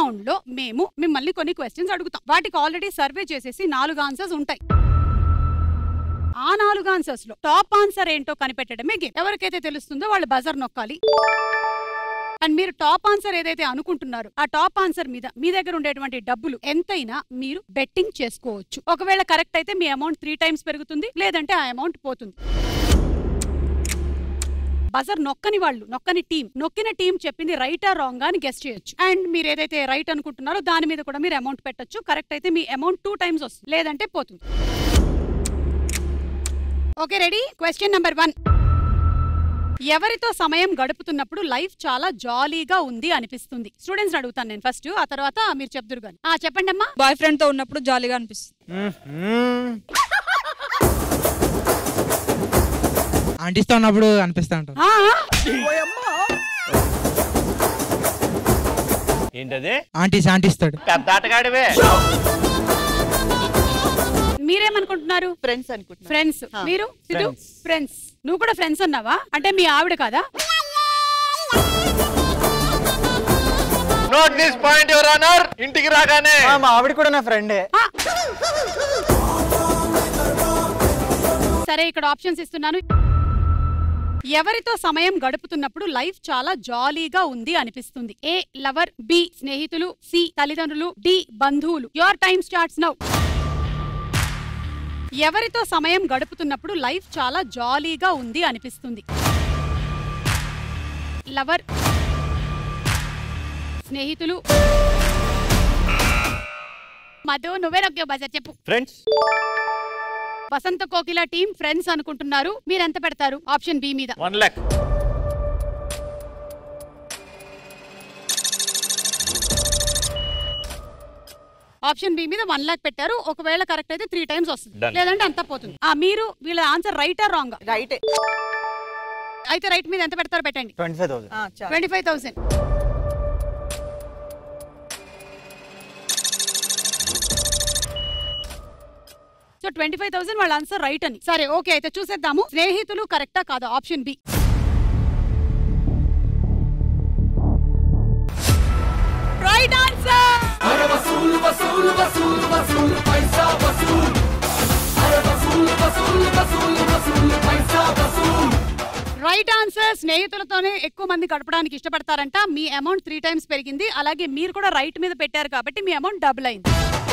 Round లో మేము మిమ్మల్ని కొన్ని క్వశ్చన్స్ అడుగుతాం వాటికి ఆల్రెడీ సర్వే చేసేసి నాలుగు ఆన్సర్స్ ఉంటాయి ఆ నాలుగు ఆన్సర్స్ లో టాప్ ఆన్సర్ ఏంటో కనిపెట్టడమే గేమ్ ఎవరికైతే తెలుస్తుందో వాళ్ళు బజర్ నొక్కాలి అండ్ మీరు టాప్ ఆన్సర్ ఏదైతే అనుకుంటున్నారో ఆ టాప్ ఆన్సర్ మీద మీ దగ్గర ఉండేటువంటి డబ్బులు ఎంతైనా మీరు బెట్టింగ్ చేసుకోవచ్చు ఒకవేళ కరెక్ట్ అయితే మీ అమౌంట్ త్రీ టైమ్స్ పెరుగుతుంది లేదంటే ఆ అమౌంట్ పోతుంది బజర్ నొక్కని వాళ్ళు నొక్కని టీం నొక్కిన టీం చెప్పింది రైటా రాంగ్ అని గెస్ట్ చేయొచ్చు అండ్ మీరు ఏదైతే రైట్ అనుకుంటున్నారో దాని మీద కూడా మీరు అమౌంట్ పెట్టొచ్చు కరెక్ట్ అయితే మీ అమౌంట్ టూ టైమ్స్ వస్తుంది లేదంటే పోతుంది okay ready question number one ఎవరితో సమయం గడుపుతున్నప్పుడు లైఫ్ చాలా జాలీగా ఉంది అనిపిస్తుంది స్టూడెంట్స్ అడుగుతాను నేను ఫస్ట్ ఆ తర్వాత మీరు చెప్దురు కానీ ఆ చెప్పండి అమ్మా బాయ్ ఫ్రెండ్ తో ఉన్నప్పుడు జాలీగా అనిపిస్తుంది ఆంటీస్తో ఉన్నప్పుడు అనిపిస్తా ఉంటాం ఆ, ఏంటది ఆంటీస్ ఆంటీస్తాడు పెద్ద ఆటగాడివే మీరేమనుకుంటున్నారు ఫ్రెండ్స్ అనుకుంటున్నా ఫ్రెండ్స్ ఆ. మీరు సిద్ధు Friends. ఫ్రెండ్స్ నువ్వు కూడా ఫ్రెండ్స్ అన్నావా అంటే మీ ఆవిడ కాదా note this point your honour ఇంటికి రాగానే మా ఆవిడ కూడా నా ఫ్రెండే ఆ! సరే ఇక్కడ ఆప్షన్స్ ఇస్తున్నాను ఎవరితో సమయం గడుపుతున్నప్పుడు లైఫ్ చాలా జాలీగా ఉంది అనిపిస్తుంది ఏ లవర్ బి స్నేహితులు సి తల్లిదండ్రులు డి బంధువులు యువర్ టైం స్టార్ట్స్ నౌ ఎవరితో సమయం గడుపుతున్నప్పుడు లైఫ్ చాలా జాలీగా ఉంది అనిపిస్తుంది లవర్ స్నేహితులు మధు నువ్వే నొక్కే బజార్ చెప్పు ఫ్రెండ్స్ వసంత కోకిల టీం ఫ్రెండ్స్ అనుకుంటున్నారు మీరు ఎంత పెడతారు ఆప్షన్ బి మీద వన్ ల్యాక్ ఆప్షన్ బి మీద వన్ లాక్ పెట్టారు ఒకవేళ కరెక్ట్ అయితే త్రీ టైమ్స్ వస్తుంది Done. లేదంటే అంతా పోతుంది ఆ మీరు వీళ్ళ ఆన్సర్ రైట్ ఆర్ రాంగ్ రైటే అయితే రైట్ మీద ఎంత పెడతారో పెట్టండి ట్వంటీ ఫైవ్ థౌసండ్ ఆ, చాలు. Twenty five thousand so twenty five thousand వాళ్ళ ఆన్సర్ రైట్ అని సరే ఓకే అయితే చూసేద్దాము స్నేహితులు కరెక్టా కాదా option B right answer right answer స్నేహితులతోనే ఎక్కువ మంది గడపడానికి ఇష్టపడతారంట మీ అమౌంట్ త్రీ టైమ్స్ పెరిగింది అలాగే మీరు కూడా రైట్ మీద పెట్టారు కాబట్టి మీ అమౌంట్ డబుల్ అయింది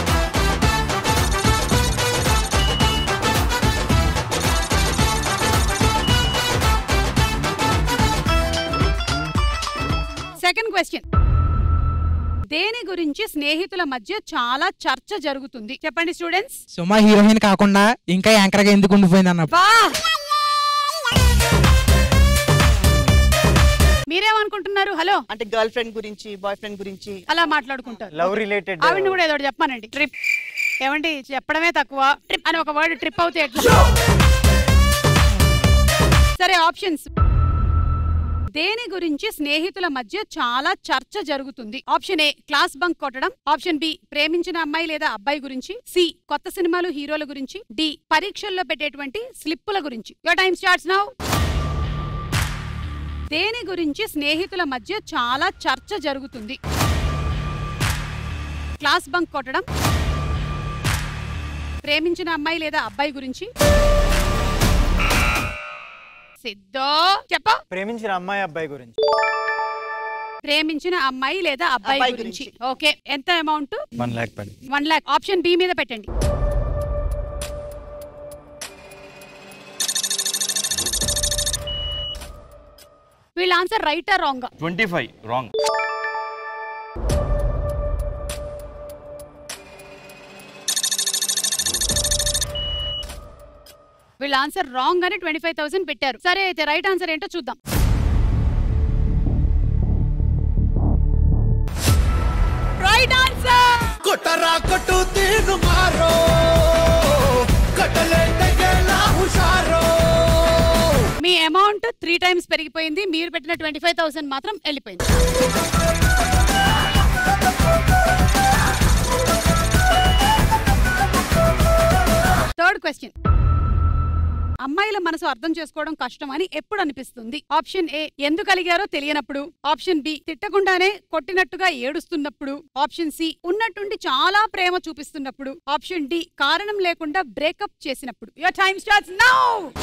సెకండ్ క్వశ్చన్ దేని గురించి స్నేహితుల మధ్య చాలా చర్చ జరుగుతుంది చెప్పండి స్టూడెంట్స్ సుమా హీరోయిన్ కాకుండా ఇంకా యాంకర్ గా ఎందుకు ఉండిపోయింది అన్న వా మీరేమనుకుంటున్నారు హలో అంటే గర్ల్ ఫ్రెండ్ గురించి బాయ్ ఫ్రెండ్ గురించి అలా మాట్లాడుకుంటారు లవ్ రిలేటెడ్ ఆవిడని కూడా ఏదో ఒకటి చెప్పానండి ట్రిప్ ఏమండి చెప్పడమే తక్కువ ట్రిప్ అని ఒక వర్డ్ ట్రిప్ అవుతే ఎట్లా సరే ఆప్షన్స్ దేని గురించి స్నేహితుల మధ్య చాలా చర్చ జరుగుతుంది ఆప్షన్ ఏ క్లాస్ బంక్ కొట్టడం ఆప్షన్ బి ప్రేమించిన అమ్మాయి లేదా అబ్బాయి గురించి సి కొత్త సినిమాలు హీరోల గురించి డి పరీక్షల్లో పెట్టేటువంటి స్లిప్పుల గురించి యువర్ టైం స్టార్ట్స్ నౌ దేని గురించి స్నేహితుల మధ్య చాలా చర్చ జరుగుతుంది క్లాస్ బంక్ కొట్టడం ప్రేమించిన అమ్మాయి లేదా అబ్బాయి గురించి సిద్ధో చెప్ప ప్రేమించిన అమ్మాయి అబ్బాయి గురించి ప్రేమించిన అమ్మాయి లేదా అబ్బాయి అబ్బాయి గురించి గురించి. ఓకే ఎంత అమౌంట్ వన్ ల్యాక్ పడి వన్ లాక్ ఆప్షన్ బి మీద పెట్టండి వీళ్ళ ఆన్సర్ రైటా రాంగ్ ట్వంటీ ఫైవ్ రాంగ్ వీళ్ళ ఆన్సర్ రాంగ్ అని ట్వంటీ ఫైవ్ థౌసండ్ పెట్టారు సరే అయితే రైట్ ఆన్సర్ ఏంటో చూద్దాం రైట్ ఆన్సర్ కొట్టరా కొట్టు తీరు మారో కట్టలేటగేలా హుషారో మీ అమౌంట్ త్రీ టైమ్స్ పెరిగిపోయింది మీరు పెట్టిన ట్వంటీ ఫైవ్ థౌసండ్ మాత్రం వెళ్ళిపోయింది థర్డ్ క్వశ్చన్ అమ్మాయిల మనసు అర్థం చేసుకోవడం కష్టం అని ఎప్పుడు అనిపిస్తుంది ఆప్షన్ ఏ ఎందుకు అలిగారో తెలియనప్పుడు ఆప్షన్ బి తిట్టకుండానే కొట్టినట్టుగా ఏడుస్తున్నప్పుడు ఆప్షన్ సి ఉన్నట్టుండి చాలా ప్రేమ చూపిస్తున్నప్పుడు ఆప్షన్ డి కారణం లేకుండా బ్రేకప్ చేసినప్పుడు యువర్ టైం స్టార్ట్స్ నౌ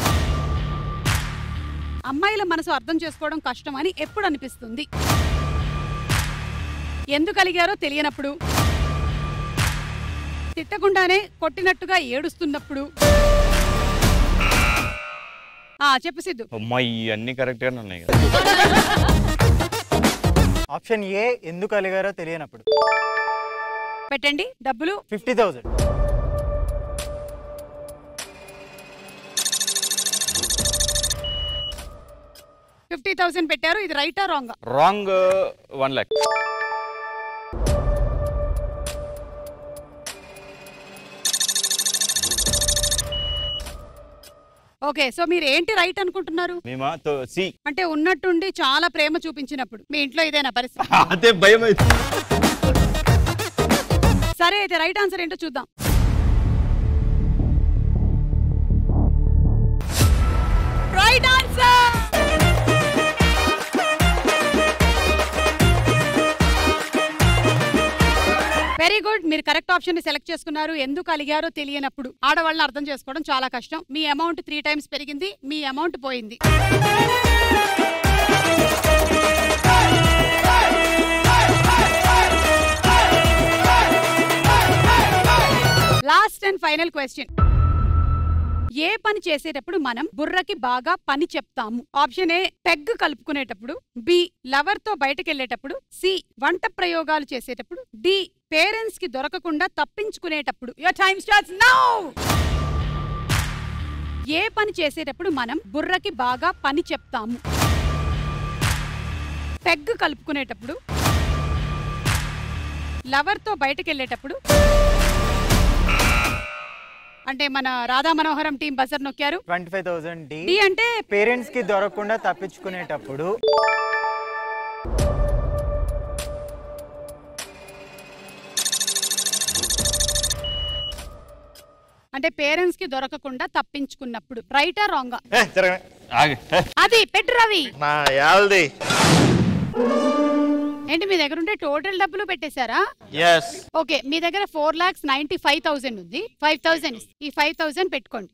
అమ్మాయిల మనసు అర్థం చేసుకోవడం కష్టం అని ఎప్పుడు అనిపిస్తుంది ఎందుకు అలిగారో తెలియనప్పుడు తిట్టకుండానే కొట్టినట్టుగా ఏడుస్తున్నప్పుడు ఆ చెప్పు సిద్ధు అమ్మాయి అన్ని కరెక్ట్ గానే ఉన్నాయి కదా ఆప్షన్ ఏ ఎందుకు అలిగారో తెలియనప్పుడు పెట్టండి డబ్బులు ఫిఫ్టీ థౌసండ్ ఫిఫ్టీ థౌసండ్ పెట్టారు ఇది రైటా wrong wrong one lakh okay so మీరు ఏంటి రైట్ అనుకుంటున్నారు మేమా సి అంటే ఉన్నట్టుండి చాలా ప్రేమ చూపించినప్పుడు మీ ఇంట్లో ఇదేనా పరిస్థితి అదే భయం అయితే సరే అయితే రైట్ ఆన్సర్ ఏంటో చూద్దాం రైట్ ఆన్సర్ వెరీ గుడ్ మీరు కరెక్ట్ ఆప్షన్ ని సెలెక్ట్ చేసుకున్నారు ఎందుకు అలిగారో తెలియనప్పుడు ఆడవాళ్ళని అర్థం చేసుకోవడం చాలా కష్టం మీ అమౌంట్ త్రీ టైమ్స్ పెరిగింది మీ అమౌంట్ పోయింది లాస్ట్ అండ్ ఫైనల్ క్వశ్చన్ ఏ పని చేసేటప్పుడు మనం బుర్రకి బాగా పని చెప్తాము ఆప్షన్ ఏ పెగ్ కలుపుకునేటప్పుడు బి లవర్ తో బయటకెళ్లేటప్పుడు సి వంట ప్రయోగాలు చేసేటప్పుడు డి పేరెంట్స్ కి దొరకకుండా తప్పించుకునేటప్పుడు యువర్ టైం స్టార్ట్స్ నౌ ఏ పని చేసేటప్పుడు మనం బుర్రకి బాగా పని చెప్తాము పెగ్ కలుపుకునేటప్పుడు లవర్ తో బయటకెళ్లేటప్పుడు అంటే మన రాధా మనోహరం టీం బజర్ నొక్కారు twenty five thousand D D అంటే పేరెంట్స్ కి దొరకకుండా తప్పించుకునేటప్పుడు అంటే పేరెంట్స్ కి దొరకకుండా తప్పించుకున్నప్పుడు రైటా రాంగ్ ఏ, జరగనే. ఆగు. ఏ, అది పెట్టు రవి నా యాల్ది ఏంటి మీ దగ్గర ఉంటే టోటల్ డబ్బులు పెట్టేశారా ఎస్ ఓకే మీ దగ్గర four lakhs ninety five thousand ఉంది ఫైవ్ థౌసండ్ ఈ ఫైవ్ థౌసండ్ పెట్టుకోండి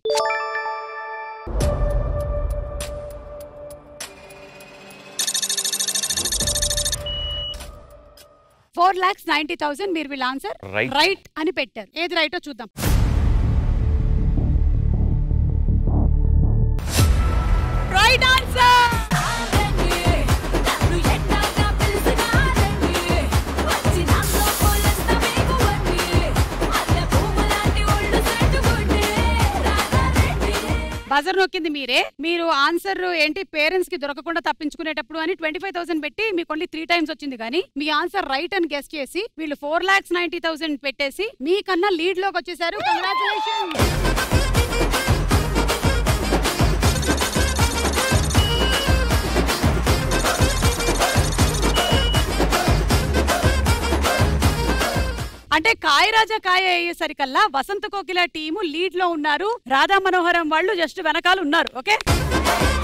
ఫోర్ లాక్స్ నైన్టీ థౌసండ్ మీరు వీళ్ళ ఆన్సర్ Right. రైట్ అని పెట్టారు ఏది రైటో చూద్దాం రైట్ ఆన్సర్ బజర్ నొక్కింది మీరే మీరు ఆన్సర్ ఏంటి పేరెంట్స్ కి దొరకకుండా తప్పించుకునేటప్పుడు అని ట్వంటీ ఫైవ్ థౌసండ్ పెట్టి మీకు ఓన్లీ త్రీ టైమ్స్ వచ్చింది కానీ మీ ఆన్సర్ రైట్ అని గెస్ట్ చేసి వీళ్ళు ఫోర్ లాక్స్ నైన్టీ థౌసండ్ పెట్టేసి మీకన్నా లీడ్ లోకి వచ్చేసారు కంగ్రాచులేషన్ అంటే కాయ రాజా కాయ అయ్యేసరికల్లా వసంత కోకిల టీము లీడ్ లో ఉన్నారు రాధా మనోహరం వాళ్ళు జస్ట్ వెనకాల ఉన్నారు ఓకే